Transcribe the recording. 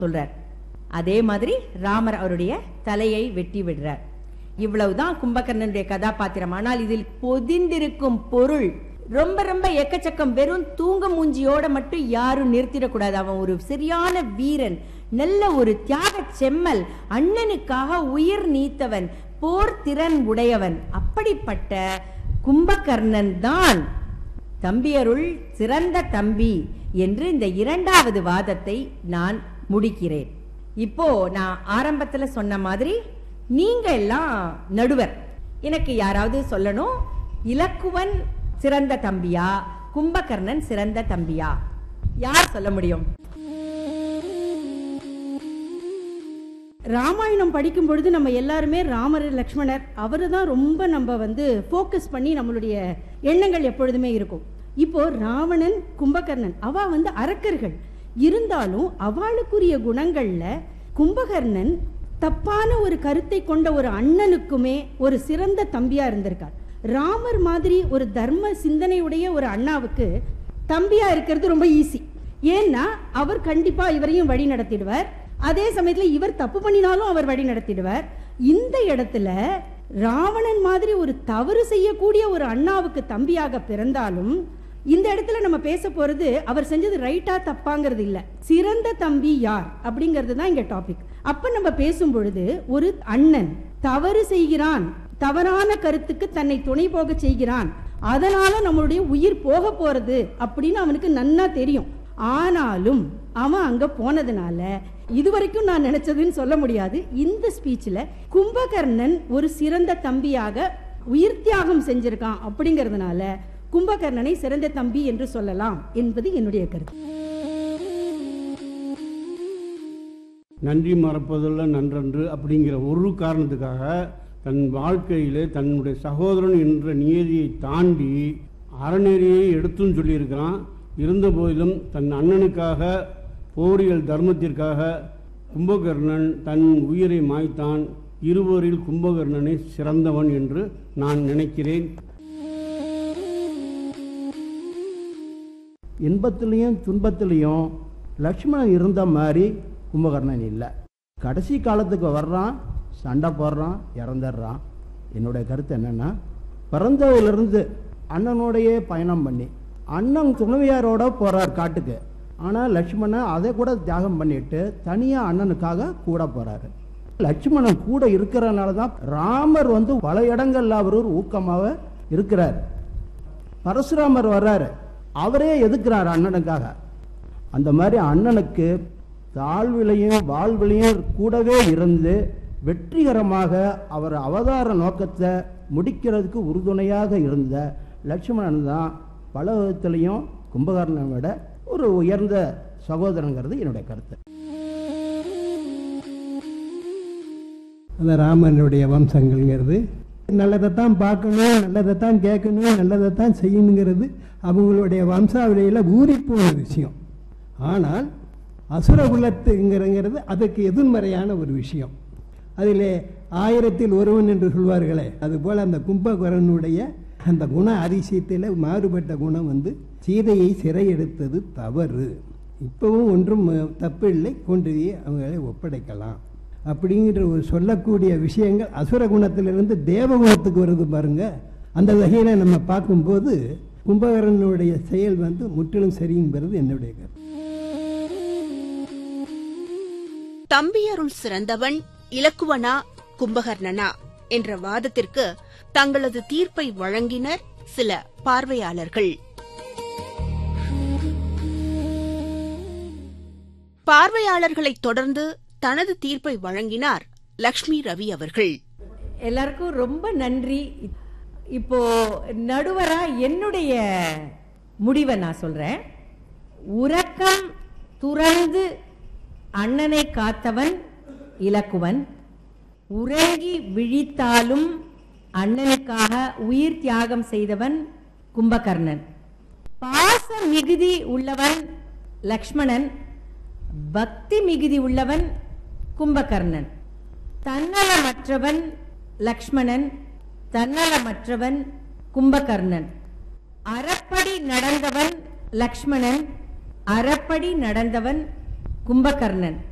சொல்றார் அதே மாதிரி ராமர் அவருடைய தலையை வெட்டி விடுறார் இவ்வளவுதான் கும்பகர்ணனுடைய கதாபாத்திரம் ஆனால் இதில் பொதிந்திருக்கும் பொருள் ரொம்ப ரொம்ப எக்கச்சக்கம் வெறும் தூங்க மூஞ்சியோட மட்டும் யாரும் நிறுத்திடக்கூடாது அவன் ஒரு சரியான வீரன் நல்ல ஒரு தியாக செம்மல் அண்ணனுக்காக உயிர் நீத்தவன் போர் திறன் உடையவன் அப்படிப்பட்ட கும்பகர்ணன் தான் தம்பியருள் சிறந்த தம்பி என்று இந்த இரண்டாவது வாதத்தை நான் முடிக்கிறேன் இப்போ நான் ஆரம்பத்துல சொன்ன மாதிரி நீங்க எல்லாம் நடுவர் எனக்கு யாராவது சொல்லணும் இலக்குவன் சிறந்த தம்பியா கும்பகர்ணன் சிறந்த தம்பியா யார் சொல்ல முடியும் ராமாயணம் படிக்கும் பொழுது நம்ம எல்லாருமே ராமர் லக்ஷ்மணர் அவரு தான் ரொம்ப நம்ம வந்து ஃபோக்கஸ் பண்ணி நம்மளுடைய எண்ணங்கள் எப்பொழுதுமே இருக்கும் இப்போ ராவணன் கும்பகர்ணன் அவ வந்து அரக்கர்கள் இருந்தாலும் அவளுக்குரிய குணங்கள்ல கும்பகர்ணன் தப்பான ஒரு கருத்தை கொண்ட ஒரு அண்ணனுக்குமே ஒரு சிறந்த தம்பியா இருந்திருக்கார் ராமர் மாதிரி ஒரு தர்ம சிந்தனையுடைய ஒரு அண்ணாவுக்கு தம்பியா இருக்கிறது ரொம்ப ஈஸி ஏன்னா அவர் கண்டிப்பா இவரையும் வழி நடத்திடுவார் அதே சமயத்துல இவர் தப்பு பண்ணினாலும் அவர் வழி நடத்திடுவார் இந்த இடத்துல ராவணன் மாதிரி ஒரு தவறு செய்யக்கூடிய ஒரு அண்ணாவுக்கு தம்பியாக பிறந்தாலும் இந்த இடத்துல நம்ம பேச போறது அவர் செஞ்சது ரைட்டா தப்பாங்கிறது இல்ல சிறந்த தம்பி யார் அப்படிங்கிறது தான் இங்க டாபிக் அப்ப நம்ம பேசும் பொழுது ஒரு அண்ணன் தவறு செய்கிறான் தவறான கருத்துக்கு தன்னை துணை போக செய்கிறான் அதனால நம்மளுடைய உயிர் போக போறது அப்படின்னு அவனுக்கு நன்னா தெரியும் ஆனாலும் அவன் அங்க போனதுனால இதுவரைக்கும் நான் நினைச்சதுன்னு சொல்ல முடியாது இந்த ஸ்பீச்ல கும்பகர்ணன் ஒரு சிறந்த தம்பியாக உயிர் தியாகம் செஞ்சிருக்கான் அப்படிங்கிறதுனால கும்பகர்ணனை சிறந்த தம்பி என்று சொல்லலாம் என்பது என்னுடைய கருத்து நன்றி மறப்பதுள்ள நன்றன்று அப்படிங்கிற ஒரு காரணத்துக்காக தன் வாழ்க்கையிலே தன்னுடைய சகோதரன் என்ற நியதியை தாண்டி அறநெறியை எடுத்தும் சொல்லியிருக்கிறான் இருந்த போதிலும் தன் அண்ணனுக்காக போரியல் தர்மத்திற்காக கும்பகர்ணன் தன் உயிரை மாய்த்தான் இருவரில் கும்பகர்ணனை சிறந்தவன் என்று நான் நினைக்கிறேன் இன்பத்திலையும் துன்பத்திலையும் லக்ஷ்மணன் இருந்த மாதிரி கும்பகர்ணன் இல்லை கடைசி காலத்துக்கு வர்றான் சண்டை போடுறான் இறந்துடுறான் என்னுடைய கருத்து என்னென்னா பிறந்ததிலிருந்து அண்ணனோடையே பயணம் பண்ணி அண்ணன் துணைவியாரோட போகிறார் காட்டுக்கு ஆனால் லக்ஷ்மணன் அதை கூட தியாகம் பண்ணிட்டு தனியாக அண்ணனுக்காக கூட போகிறாரு லட்சுமணன் கூட இருக்கிறனால தான் ராமர் வந்து பல இடங்கள்ல அவர் ஒரு ஊக்கமாக இருக்கிறார் பரசுராமர் வர்றாரு அவரே எதுக்குறாரு அண்ணனுக்காக அந்த மாதிரி அண்ணனுக்கு தாழ்விலையும் வாழ்விலையும் கூடவே இருந்து வெற்றிகரமாக அவர் அவதார நோக்கத்தை முடிக்கிறதுக்கு உறுதுணையாக இருந்த லட்சுமணன் தான் பல விதத்திலையும் கும்பகர்ணனை விட ஒரு உயர்ந்த சகோதரங்கிறது என்னுடைய கருத்து அந்த ராமனுடைய வம்சங்கள்ங்கிறது நல்லதைத்தான் பார்க்கணும் நல்லதைத்தான் கேட்கணும் நல்லதைத்தான் செய்யணுங்கிறது அவங்களுடைய வம்சாவளியில் ஊறிப்போன விஷயம் ஆனால் அசுரகுலத்துங்கிறங்கிறது அதுக்கு எதிர்மறையான ஒரு விஷயம் அதில் ஆயிரத்தில் ஒருவன் என்று சொல்வார்களே அதுபோல் அந்த கும்பகரனுடைய அந்த குண அதிசயத்தில் மாறுபட்ட குணம் வந்து சீதையை சிறையெடுத்தது தவறு இப்பவும் ஒன்றும் தப்பு இல்லை கொண்டு போய் அவங்களை ஒப்படைக்கலாம் அப்படிங்கிற ஒரு சொல்லக்கூடிய விஷயங்கள் அசுர குணத்திலிருந்து தேவ குணத்துக்கு வருது பாருங்க அந்த வகையில் நம்ம பார்க்கும்போது கும்பகரனுடைய செயல் வந்து முற்றிலும் சரிங்கிறது என்னுடைய கருத்து தம்பியருள் சிறந்தவன் இலக்குவனா கும்பகர்ணனா என்ற வாதத்திற்கு தங்களது தீர்ப்பை வழங்கினர் சில பார்வையாளர்கள் பார்வையாளர்களைத் தொடர்ந்து தனது தீர்ப்பை வழங்கினார் லக்ஷ்மி ரவி அவர்கள் எல்லாருக்கும் ரொம்ப நன்றி இப்போ நடுவரா என்னுடைய முடிவை நான் சொல்றேன் உறக்கம் துறந்து அண்ணனை காத்தவன் இலக்குவன் உறங்கி விழித்தாலும் அண்ணனுக்காக உயிர் தியாகம் செய்தவன் கும்பகர்ணன் பாச மிகுதி உள்ளவன் லக்ஷ்மணன் பக்தி மிகுதி உள்ளவன் கும்பகர்ணன் தன்னலமற்றவன் லக்ஷ்மணன் தன்னலமற்றவன் கும்பகர்ணன் அறப்படி நடந்தவன் லக்ஷ்மணன் அறப்படி நடந்தவன் கும்பகர்ணன்